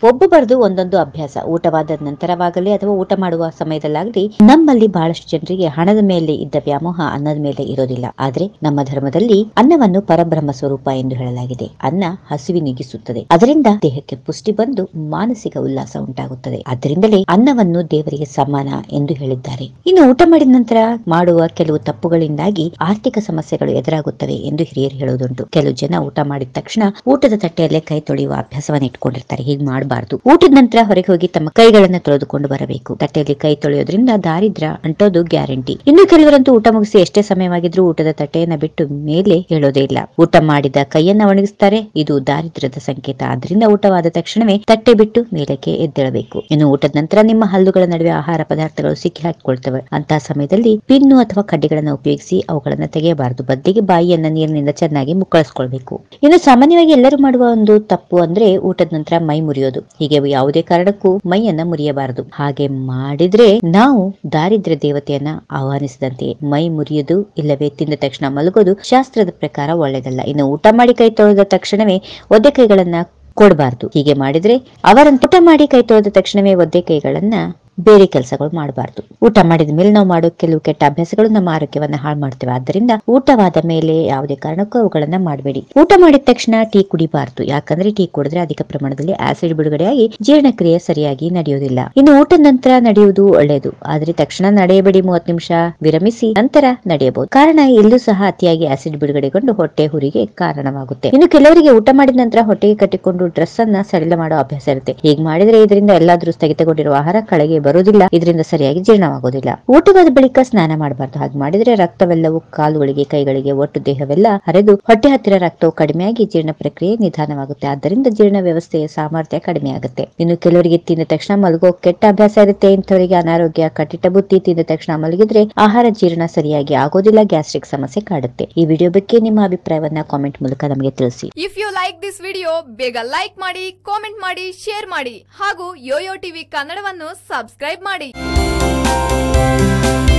ಒಬ್ಬೊಬ್ಬರದು ಒಂದೊಂದು ಅಭ್ಯಾಸ ಊಟವಾದ ನಂತರವಾಗಲಿ ಅಥವಾ ಊಟ ಮಾಡುವ ಸಮಯದಲ್ಲಾಗಲಿ ನಮ್ಮಲ್ಲಿ ಬಹಳಷ್ಟು ಜನರಿಗೆ ಹಣದ ಮೇಲೆ ಇದ್ದ ವ್ಯಾಮೋಹ ಅನ್ನದ ಮೇಲೆ ಇರೋದಿಲ್ಲ ಆದ್ರೆ ನಮ್ಮ ಧರ್ಮದಲ್ಲಿ ಅನ್ನವನ್ನು ಪರಬ್ರಹ್ಮ ಸ್ವರೂಪ ಎಂದು ಹೇಳಲಾಗಿದೆ ಅನ್ನ ಹಸಿವಿನಿಗಿಸುತ್ತದೆ ಅದರಿಂದ ದೇಹಕ್ಕೆ ಪುಷ್ಟಿ ಬಂದು ಮಾನಸಿಕ ಉಲ್ಲಾಸ ಉಂಟಾಗುತ್ತದೆ ಅದರಿಂದಲೇ ಅನ್ನವನ್ನು ದೇವರಿಗೆ ಸಮಾನ ಎಂದು ಹೇಳಿದ್ದಾರೆ ಇನ್ನು ಊಟ ಮಾಡಿದ ನಂತರ ಮಾಡುವ ಕೆಲವು ತಪ್ಪುಗಳಿಂದಾಗಿ ಆರ್ಥಿಕ ಸಮಸ್ಯೆಗಳು ಎದುರಾಗುತ್ತವೆ ಎಂದು ಹಿರಿಯರು ಹೇಳುವುದುಂಟು ಕೆಲವು ಜನ ಊಟ ಮಾಡಿದ ತಕ್ಷಣ ಊಟದ ತಟ್ಟೆಯಲ್ಲೇ ಕೈ ತೊಳೆಯುವ ಅಭ್ಯಾಸವನ್ನು ಇಟ್ಕೊಂಡಿರ್ತಾರೆ ಹೀಗೆ ಮಾಡಬಾರದು ಊಟದ ನಂತರ ಹೊರಗೆ ಹೋಗಿ ತಮ್ಮ ಕೈಗಳನ್ನ ತೊಳೆದುಕೊಂಡು ಬರಬೇಕು ತಟ್ಟೆಯಲ್ಲಿ ಕೈ ತೊಳೆಯೋದ್ರಿಂದ ದಾರಿದ್ರ ಅಂಟೋದು ಗ್ಯಾರಂಟಿ ಇನ್ನು ಕೆಲವರಂತೂ ಊಟ ಮುಗಿಸಿ ಎಷ್ಟೇ ಸಮಯವಾಗಿದ್ರೂ ಊಟದ ತಟ್ಟೆಯನ್ನ ಬಿಟ್ಟು ಮೇಲೆ ಹೇಳೋದೇ ಇಲ್ಲ ಊಟ ಮಾಡಿದ ಕೈಯನ್ನ ಒಣಗಿಸ್ತಾರೆ ಇದು ದಾರಿದ್ರ್ಯದ ಸಂಕೇತ ಆದ್ರಿಂದ ಊಟವಾದ ತಕ್ಷಣವೇ ತಟ್ಟೆ ಬಿಟ್ಟು ಮೇಲಕ್ಕೆ ಎದ್ದೇಳಬೇಕು ಇನ್ನು ಊಟದ ನಂತರ ನಿಮ್ಮ ಹಲ್ಲುಗಳ ನಡುವೆ ಆಹಾರ ಪದಾರ್ಥಗಳು ಸಿಕ್ಕಿ ಹಾಕಿಕೊಳ್ತವೆ ಅಂತಹ ಸಮಯದಲ್ಲಿ ಪಿನ್ನು ಅಥವಾ ಕಡ್ಡಿಗಳನ್ನ ಉಪಯೋಗಿಸಿ ಅವುಗಳನ್ನ ತೆಗೆಯಬಾರದು ಬದಲಿಗೆ ಬಾಯಿಯನ್ನ ನೀರಿನಿಂದ ಚೆನ್ನಾಗಿ ಮುಕ್ಕಳಿಸ್ಕೊಳ್ಬೇಕು ಇನ್ನು ಸಾಮಾನ್ಯವಾಗಿ ಎಲ್ಲರೂ ಮಾಡುವ ಒಂದು ತಪ್ಪು ಅಂದ್ರೆ ಊಟದ ನಂತರ ಮೈ ಮುರಿಯೋದು ಹೀಗೆ ಯಾವುದೇ ಕಾರಣಕ್ಕೂ ಮೈಯನ್ನ ಮುರಿಯಬಾರದು ಹಾಗೆ ಮಾಡಿದ್ರೆ ನಾವು ದಾರಿದ್ರ್ಯ ದೇವತೆಯನ್ನ ಆಹ್ವಾನಿಸಿದಂತೆ ಮೈ ಮುರಿಯೋದು ಇಲ್ಲವೇ ತಿಂದ ತಕ್ಷಣ ಮಲಗೋದು ಶಾಸ್ತ್ರದ ಪ್ರಕಾರ ಒಳ್ಳೆಯದಲ್ಲ ಇನ್ನು ಊಟ ಮಾಡಿ ಕೈ ತೊಳೆದ ತಕ್ಷಣವೇ ಒದ್ದೆ ಕೈಗಳನ್ನ ಕೊಡಬಾರ್ದು ಹೀಗೆ ಮಾಡಿದ್ರೆ ಅವರನ್ನು ಊಟ ಮಾಡಿ ಕೈ ತೊಳೆದ ತಕ್ಷಣವೇ ಒದ್ದೆ ಕೈಗಳನ್ನ ಬೇರೆ ಕೆಲಸಗಳು ಮಾಡಬಾರ್ದು ಊಟ ಮಾಡಿದ ಮೇಲೆ ನಾವು ಮಾಡೋ ಕೆಲವು ಕೆಟ್ಟ ಅಭ್ಯಾಸಗಳು ನಮ್ಮ ಆರೋಗ್ಯವನ್ನ ಹಾಳು ಮಾಡ್ತೇವೆ ಆದ್ದರಿಂದ ಊಟವಾದ ಮೇಲೆ ಯಾವುದೇ ಕಾರಣಕ್ಕೂ ಅವುಗಳನ್ನ ಮಾಡಬೇಡಿ ಊಟ ಮಾಡಿದ ತಕ್ಷಣ ಟೀ ಕುಡಿಬಾರ್ದು ಯಾಕಂದ್ರೆ ಟೀ ಕುಡಿದ್ರೆ ಅಧಿಕ ಪ್ರಮಾಣದಲ್ಲಿ ಆಸಿಡ್ ಬಿಡುಗಡೆಯಾಗಿ ಜೀರ್ಣಕ್ರಿಯೆ ಸರಿಯಾಗಿ ನಡೆಯುವುದಿಲ್ಲ ಇನ್ನು ಊಟದ ನಂತರ ನಡೆಯುವುದು ಒಳ್ಳೆಯದು ಆದ್ರೆ ತಕ್ಷಣ ನಡೆಯಬೇಡಿ ಮೂವತ್ತು ನಿಮಿಷ ವಿರಮಿಸಿ ನಂತರ ನಡೆಯಬಹುದು ಕಾರಣ ಇಲ್ಲೂ ಸಹ ಅತಿಯಾಗಿ ಆಸಿಡ್ ಬಿಡುಗಡೆಗೊಂಡು ಹೊಟ್ಟೆ ಹುರಿಗೆ ಕಾರಣವಾಗುತ್ತೆ ಇನ್ನು ಕೆಲವರಿಗೆ ಊಟ ಮಾಡಿದ ನಂತರ ಹೊಟ್ಟೆಗೆ ಕಟ್ಟಿಕೊಂಡು ಡ್ರೆಸ್ ಅನ್ನ ಸಡಿಲ ಮಾಡೋ ಅಭ್ಯಾಸ ಇರುತ್ತೆ ಹೀಗೆ ಮಾಡಿದ್ರೆ ಇದರಿಂದ ಎಲ್ಲಾದ್ರೂ ಸ್ಥಗಿತಗೊಂಡಿರುವ ಆಹಾರ ಕಳೆಗೆ ಬರುವುದಿಲ್ಲ ಇದರಿಂದ ಸರಿಯಾಗಿ ಜೀರ್ಣವಾಗುವುದಿಲ್ಲ ಊಟವಾದ ಬಳಿಕ ಸ್ನಾನ ಮಾಡಬಾರ್ದು ಹಾಗೆ ಮಾಡಿದ್ರೆ ರಕ್ತವೆಲ್ಲವೂ ಕಾಲುಗಳಿಗೆ ಕೈಗಳಿಗೆ ಒಟ್ಟು ದೇಹವೆಲ್ಲ ಹರಿದು ಹೊಟ್ಟೆ ಹತ್ತಿರ ರಕ್ತವು ಕಡಿಮೆಯಾಗಿ ಜೀರ್ಣ ಪ್ರಕ್ರಿಯೆ ನಿಧಾನವಾಗುತ್ತೆ ಆದ್ದರಿಂದ ಜೀರ್ಣ ವ್ಯವಸ್ಥೆಯ ಸಾಮರ್ಥ್ಯ ಕಡಿಮೆ ಆಗುತ್ತೆ ಇನ್ನು ಕೆಲವರಿಗೆ ತಿಂದ ತಕ್ಷಣ ಮಲಗೋ ಕೆಟ್ಟ ಅಭ್ಯಾಸ ಇರುತ್ತೆ ಇಂಥವರಿಗೆ ಅನಾರೋಗ್ಯ ಕಟ್ಟಿಟ್ಟ ಬುತ್ತಿ ತಿಂದ ತಕ್ಷಣ ಮಲಗಿದ್ರೆ ಆಹಾರ ಜೀರ್ಣ ಸರಿಯಾಗಿ ಆಗೋದಿಲ್ಲ ಗ್ಯಾಸ್ಟ್ರಿಕ್ ಸಮಸ್ಯೆ ಕಾಡುತ್ತೆ ಈ ವಿಡಿಯೋ ಬಗ್ಗೆ ನಿಮ್ಮ ಅಭಿಪ್ರಾಯವನ್ನ ಕಾಮೆಂಟ್ ಮೂಲಕ ನಮಗೆ ತಿಳಿಸಿ if you like this video ಬೇಗ ಲೈಕ್ ಮಾಡಿ ಕಾಮೆಂಟ್ ಮಾಡಿ ಶೇರ್ ಮಾಡಿ ಹಾಗೂ ಯೋಯೋ ಟಿವಿ ಕನ್ನಡವನ್ನು ಸಬ್ಸ್ಕ್ರೈಬ್ ಮಾಡಿ